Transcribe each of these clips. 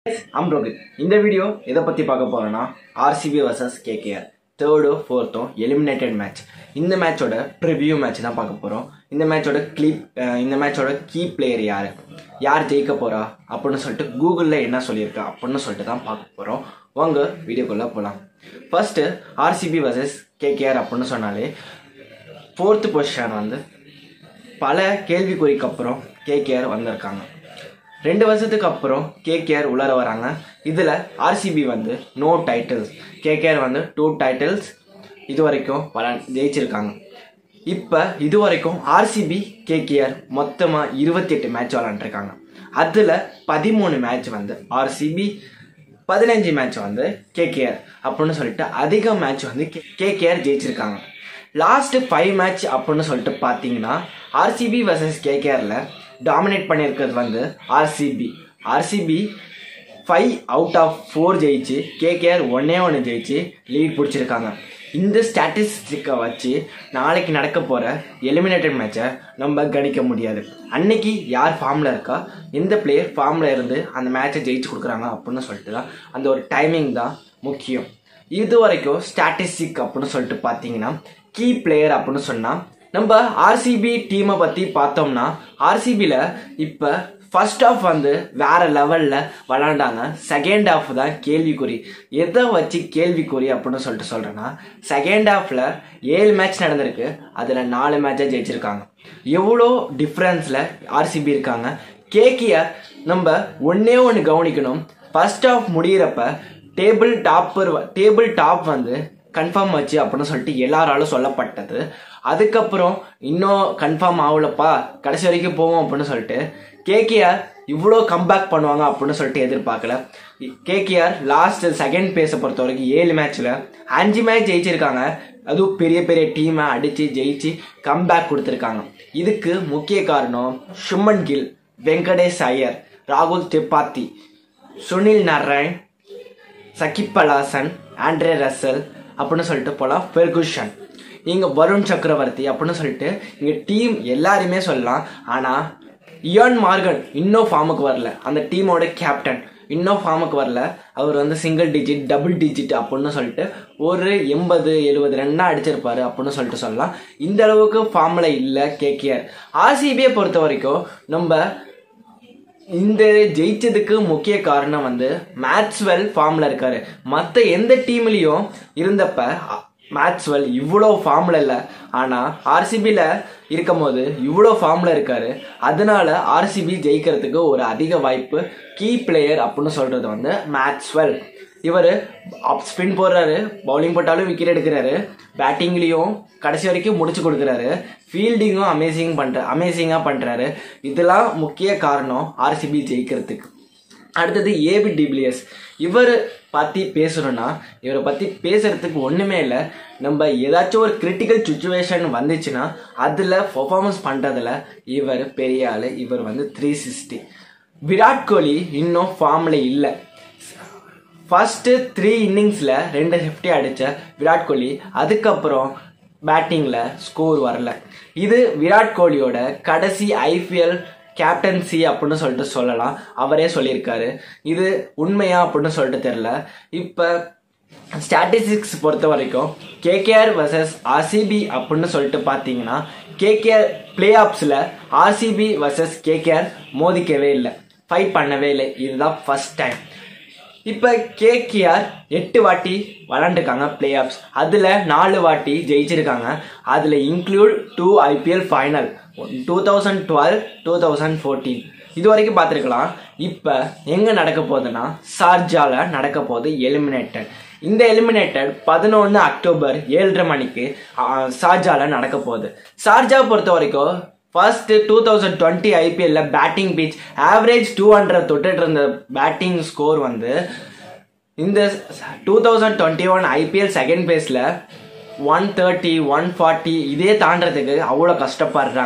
அம் ரோஹித் இந்த வீடியோ எதை பற்றி பார்க்க போறோம்னா ஆர்சிபி வர்சஸ் கேகேஆர் தேர்டோ ஃபோர்த்தோ எலிமினேட்டட் மேட்ச் இந்த மேட்சோட ப்ரிவியூ மேட்ச் தான் பார்க்க போகிறோம் இந்த மேட்சோட கிளிப் இந்த மேட்சோட கீ பிளேயர் யார் யார் ஜெயிக்க போறா அப்படின்னு சொல்லிட்டு கூகுளில் என்ன சொல்லியிருக்கா அப்படின்னு சொல்லிட்டு தான் பார்க்க போகிறோம் வாங்க வீடியோக்குள்ளே போகலாம் ஃபர்ஸ்ட்டு ஆர்சிபி வர்சஸ் கேகேஆர் அப்படின்னு சொன்னாலே ஃபோர்த்து பொசிஷன் வந்து பல கேள்விக்குறிக்கு அப்புறம் கேகேஆர் வந்திருக்காங்க ரெண்டு வருஷத்துக்கு அப்புறம் கேகேஆர் உள்ளார வராங்க இதில் ஆர்சிபி வந்து நோ டைட்டில்ஸ் கேகேஆர் வந்து டூ டைட்டில்ஸ் இது வரைக்கும் பல ஜெயிச்சிருக்காங்க இப்போ இது வரைக்கும் ஆர்சிபி கேகேஆர் மொத்தமாக இருபத்தி எட்டு மேட்ச் விளாண்டுருக்காங்க அதில் பதிமூணு மேட்ச் வந்து ஆர்சிபி பதினஞ்சு மேட்ச் வந்து கேகேஆர் அப்படின்னு சொல்லிட்டு அதிக மேட்ச் வந்து கேகேஆர் ஜெயிச்சிருக்காங்க லாஸ்ட் ஃபைவ் மேட்ச் அப்படின்னு சொல்லிட்டு பார்த்தீங்கன்னா ஆர்சிபி வர்சஸ் கேகேஆரில் டாமினேட் பண்ணியிருக்கிறது வந்து RCB RCB five out of four ஜெயிச்சு கேகேஆர் ஒன்னே ஒன்று ஜெயிச்சு லீட் பிடிச்சிருக்காங்க இந்த ஸ்டாட்டிஸ்டிக்கை வச்சு நாளைக்கு நடக்க போகிற எலிமினேட்டட் மேட்சை நம்ம கணிக்க முடியாது அன்னைக்கு யார் ஃபார்மில் இருக்கா எந்த பிளேயர் ஃபார்மில் இருந்து அந்த மேட்சை ஜெயிச்சு கொடுக்குறாங்க அப்படின்னு சொல்லிட்டு தான் அந்த ஒரு டைமிங் தான் முக்கியம் இது வரைக்கும் ஸ்டாட்டிஸ்டிக் அப்படின்னு சொல்லிட்டு பார்த்தீங்கன்னா கீ பிளேயர் அப்படின்னு சொன்னால் நம்ம ஆர்சிபி டீமை பற்றி பார்த்தோம்னா ஆர்சிபியில் இப்போ ஃபர்ஸ்ட் ஆஃப் வந்து வேற லெவலில் விளாண்டாங்க செகண்ட் ஆஃப் தான் கேள்விக்குறி எதை வச்சு கேள்விக்குறி அப்படின்னு சொல்லிட்டு சொல்கிறேன்னா செகண்ட் ஹாஃபில் ஏழு மேட்ச் நடந்திருக்கு அதில் நாலு மேட்சாக ஜெயிச்சிருக்காங்க எவ்வளோ டிஃப்ரென்ஸில் ஆர்சிபி இருக்காங்க கேகேஆர் நம்ம ஒன்றே ஒன்று கவனிக்கணும் ஃபர்ஸ்ட் ஆஃப் முடியிறப்ப டேபிள் டாப்பர் டேபிள் டாப் வந்து கன்ஃபார்ம் வச்சு அப்படின்னு சொல்லிட்டு எல்லாராலும் சொல்லப்பட்டது அதுக்கப்புறம் இன்னும் கன்ஃபார்ம் ஆகலப்பா கடைசி வரைக்கும் போவோம் அப்படின்னு சொல்லிட்டு கேகேஆர் இவ்வளோ கம்பேக் பண்ணுவாங்க அப்படின்னு சொல்லிட்டு எதிர்பார்க்கல கேகேஆர் லாஸ்ட் செகண்ட் பேஸை பொறுத்த வரைக்கும் ஏழு மேட்ச்சில் அஞ்சு மேட்ச் ஜெயிச்சிருக்காங்க அதுவும் பெரிய பெரிய டீமை அடித்து ஜெயிச்சு கம்பேக் கொடுத்துருக்காங்க இதுக்கு முக்கிய காரணம் சுமன் கில் வெங்கடேஷ் ஐயர் ராகுல் திரிபாத்தி சுனில் நாராயண் சகிப் பலாசன் ஆண்ட்ரே ரசல் அப்படின்னு சொல்லிட்டு போலாம் ஃபெர்குஷன் இங்கே வருண் சக்கரவர்த்தி அப்படின்னு சொல்லிட்டு இங்கே டீம் எல்லாருமே சொல்லலாம் ஆனால் இயான் மார்கன் இன்னும் ஃபார்முக்கு வரல அந்த டீமோட கேப்டன் இன்னும் ஃபார்முக்கு வரல அவர் வந்து சிங்கிள் டிஜிட் டபுள் டிஜிட் அப்படின்னு சொல்லிட்டு ஒரு எண்பது எழுபது ரன்னா அடிச்சிருப்பாரு அப்படின்னு சொல்லிட்டு சொல்லலாம் இந்த அளவுக்கு ஃபார்மில் இல்லை கேகேஆர் ஆர்சிபியை பொறுத்த வரைக்கும் நம்ம இந்த ஜெயிச்சதுக்கு முக்கிய காரணம் வந்து மேட்ஸ்வெல் ஃபார்ம்ல இருக்காரு மற்ற எந்த டீம்லயும் இருந்தப்ப மேட்ஸ்வெல் இவ்வளோ ஃபார்ம்ல இல்லை ஆனால் ஆர்சிபியில் இருக்கும் போது இவ்வளோ ஃபார்ம்ல இருக்காரு அதனால ஆர்சிபி ஜெயிக்கிறதுக்கு ஒரு அதிக வாய்ப்பு கீ பிளேயர் அப்படின்னு சொல்றது வந்து மேட்ஸ்வெல் இவர் அப் ஸ்பின் போடுறாரு பவுலிங் போட்டாலும் விக்கெட் எடுக்கிறாரு பேட்டிங்லேயும் கடைசி வரைக்கும் முடிச்சு கொடுக்குறாரு ஃபீல்டிங்கும் அமேசிங் பண்ணுற அமேசிங்காக பண்ணுறாரு இதெல்லாம் முக்கிய காரணம் ஆர்சிபி ஜெயிக்கிறதுக்கு அடுத்தது ஏபி டிபிலியஸ் இவர் பற்றி பேசணும்னா இவரை பற்றி பேசுறதுக்கு ஒன்றுமே இல்லை நம்ம ஏதாச்சும் ஒரு கிரிட்டிக்கல் சுச்சுவேஷன் வந்துச்சுன்னா அதில் பர்ஃபார்மன்ஸ் பண்ணுறதுல இவர் பெரிய ஆள் இவர் வந்து த்ரீ சிக்ஸ்டி விராட் கோலி இன்னும் ஃபார்மில் இல்லை ஃபர்ஸ்ட் த்ரீ இன்னிங்ஸில் ரெண்டு ஃபிஃப்டி அடித்த விராட் கோலி அதுக்கப்புறம் பேட்டிங்கில் ஸ்கோர் வரல இது விராட் கோலியோட கடைசி ஐபிஎல் கேப்டன்சி அப்படின்னு சொல்லிட்டு சொல்லலாம் அவரே சொல்லியிருக்காரு இது உண்மையா அப்படின்னு சொல்லிட்டு தெரில இப்போ ஸ்டாட்டிஸ்டிக்ஸ் பொறுத்த வரைக்கும் கேகேஆர் வர்சஸ் ஆர்சிபி அப்படின்னு சொல்லிட்டு பார்த்தீங்கன்னா கேகேஆர் பிளே ஆஃப்ஸில் ஆர்சிபி வர்சஸ் கேகேஆர் மோதிக்கவே இல்லை ஃபைட் பண்ணவே இல்லை இதுதான் ஃபர்ஸ்ட் டைம் இப்போ கேகேஆர் எட்டு வாட்டி விளாண்டுருக்காங்க பிளே ஆஃப்ஸ் அதில் நாலு வாட்டி ஜெயிச்சிருக்காங்க அதில் include two IPL final two thousand twelve two thousand fourteen இது வரைக்கும் பார்த்துருக்கலாம் இப்போ எங்கே நடக்க போகுதுன்னா சார்ஜாவில் நடக்க போகுது எலிமினேட்டட் இந்த எலிமினேட்டட் பதினொன்று அக்டோபர் ஏழரை மணிக்கு சார்ஜாவில் நடக்க போகுது சார்ஜா பொறுத்த வரைக்கும் ஃபர்ஸ்ட் டூ தௌசண்ட் டுவெண்ட்டி ஐபிஎல்ல batting pitch average two hundred தொட்டுட்டு இருந்த பேட்டிங் ஸ்கோர் வந்து இந்த two thousand twenty one IPL second பேஸில் ஒன் தேர்ட்டி ஒன் ஃபார்ட்டி இதே தாண்டறதுக்கு அவ்வளோ கஷ்டப்படுறாங்க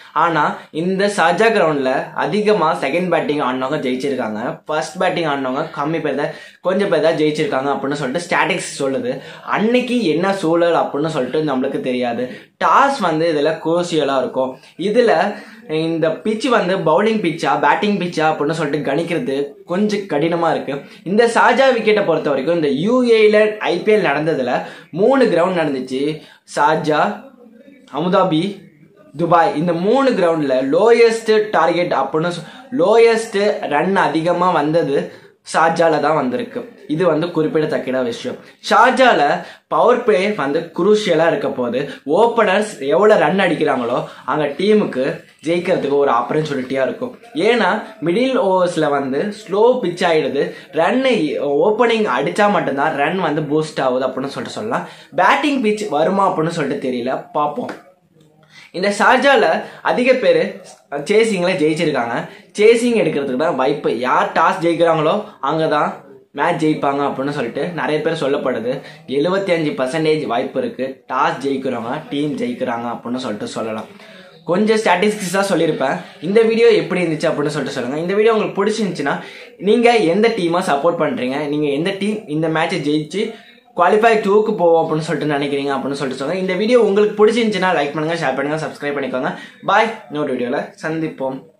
ஆனால் இந்த ஷார்ஜா கிரவுண்டில் அதிகமாக செகண்ட் பேட்டிங் ஆடினவங்க ஜெயிச்சிருக்காங்க ஃபர்ஸ்ட் பேட்டிங் ஆடினவங்க கம்மி பேர் தான் கொஞ்சம் பேர் தான் ஜெயிச்சிருக்காங்க அப்படின்னு சொல்லிட்டு ஸ்டாட்டிக்ஸ் சொல்லுது அன்னைக்கு என்ன சூழல் அப்படின்னு சொல்லிட்டு நம்மளுக்கு தெரியாது டாஸ் வந்து இதில் குரோசியலாக இருக்கும் இதில் இந்த பிச் வந்து பவுலிங் பிச்சா பேட்டிங் பிச்சா அப்படின்னு சொல்லிட்டு கணிக்கிறது கொஞ்சம் கடினமாக இருக்கு இந்த ஷார்ஜா விக்கெட்டை பொறுத்த வரைக்கும் இந்த யூஏல ஐபிஎல் நடந்ததுல மூணு கிரவுண்ட் நடந்துச்சு ஷார்ஜா அமுதாபி துபாய் இந்த மூணு கிரவுண்டில் லோயஸ்ட் டார்கெட் அப்படின்னு லோயஸ்ட் ரன் அதிகமாக வந்தது ஷார்ஜால தான் வந்திருக்கு இது வந்து குறிப்பிடத்தக்க விஷயம் ஷார்ஜால பவர் பிளே வந்து குரூஷியலாக இருக்க போது ஓப்பனர்ஸ் எவ்வளோ ரன் அடிக்கிறாங்களோ அங்கே டீமுக்கு ஜெயிக்கிறதுக்கு ஒரு ஆப்பர்ச்சுனிட்டியாக இருக்கும் ஏன்னா மிடில் ஓவர்ஸில் வந்து ஸ்லோ பிச் ஆகிடுது ரன் ஓப்பனிங் அடித்தா மட்டும்தான் ரன் வந்து பூஸ்ட் ஆகுது அப்படின்னு சொல்லிட்டு சொல்லலாம் பேட்டிங் பிச் வருமா அப்படின்னு சொல்லிட்டு தெரியல பார்ப்போம் இந்த ஷார்ஜால அதிக பேர் சேசிங்கில் ஜெயிச்சிருக்காங்க சேசிங் எடுக்கிறதுக்கு தான் வாய்ப்பு யார் டாஸ் ஜெயிக்கிறாங்களோ அங்கே தான் மேட்ச் ஜெயிப்பாங்க அப்படின்னு சொல்லிட்டு நிறைய பேர் சொல்லப்படுது எழுபத்தி அஞ்சு பர்சன்டேஜ் வாய்ப்பு இருக்கு டாஸ் ஜெயிக்கிறவங்க டீம் ஜெயிக்கிறாங்க அப்படின்னு சொல்லிட்டு சொல்லலாம் கொஞ்சம் ஸ்டாட்டிஸ்டிக்ஸாக சொல்லியிருப்பேன் இந்த வீடியோ எப்படி இருந்துச்சு அப்படின்னு சொல்லிட்டு சொல்லுங்கள் இந்த வீடியோ உங்களுக்கு பிடிச்சிருந்துச்சுன்னா நீங்கள் எந்த டீமாக சப்போர்ட் பண்ணுறீங்க நீங்கள் எந்த டீம் இந்த மேட்சை ஜெயிச்சு குவாலிஃபை டூக்கு போவோம் அப்படின்னு சொல்லிட்டு நினைக்கிறீங்க அப்படின்னு சொல்லிட்டு சொல்லுங்க இந்த வீடியோ உங்களுக்கு பிடிச்சிருந்துச்சுன்னா லைக் பண்ணுங்க ஷேர் பண்ணுங்க சப்ஸ்கிரைப் பண்ணிக்கோங்க பாய் இன்னொரு வீடியோவில் சந்திப்போம்